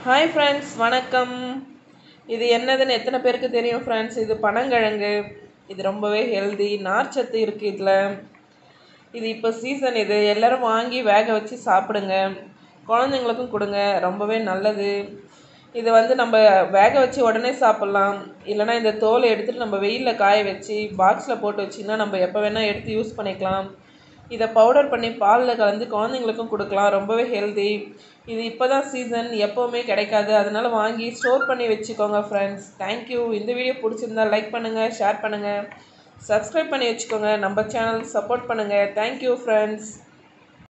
hi friends வணக்கம் இது என்னதுன்னு எத்தனை பேருக்கு தெரியும் ஃப்ரெண்ட்ஸ் இது பனங்கிழங்கு இது ரொம்பவே ஹெல்தி நார்ச்சத்து இருக்குது இதில் இது இப்போ சீசன் இது எல்லோரும் வாங்கி வேக வச்சு சாப்பிடுங்க குழந்தைங்களுக்கும் கொடுங்க ரொம்பவே நல்லது இது வந்து நம்ம வேக வச்சு உடனே சாப்பிட்லாம் இல்லைனா இந்த தோலை எடுத்துகிட்டு நம்ம வெயிலில் காய வச்சு பாக்ஸில் போட்டு வச்சிங்கன்னா நம்ம எப்போ வேணால் எடுத்து யூஸ் பண்ணிக்கலாம் இதை பவுடர் பண்ணி பாலில் கலந்து குழந்தைங்களுக்கும் கொடுக்கலாம் ரொம்பவே ஹெல்தி இது இப்போ தான் சீசன் எப்போவுமே கிடைக்காது அதனால் வாங்கி ஸ்டோர் பண்ணி வச்சுக்கோங்க ஃப்ரெண்ட்ஸ் தேங்க்யூ இந்த வீடியோ பிடிச்சிருந்தா லைக் பண்ணுங்கள் ஷேர் பண்ணுங்கள் சப்ஸ்கிரைப் பண்ணி வச்சுக்கோங்க நம்ம சேனல் சப்போர்ட் பண்ணுங்கள் தேங்க்யூ ஃப்ரெண்ட்ஸ்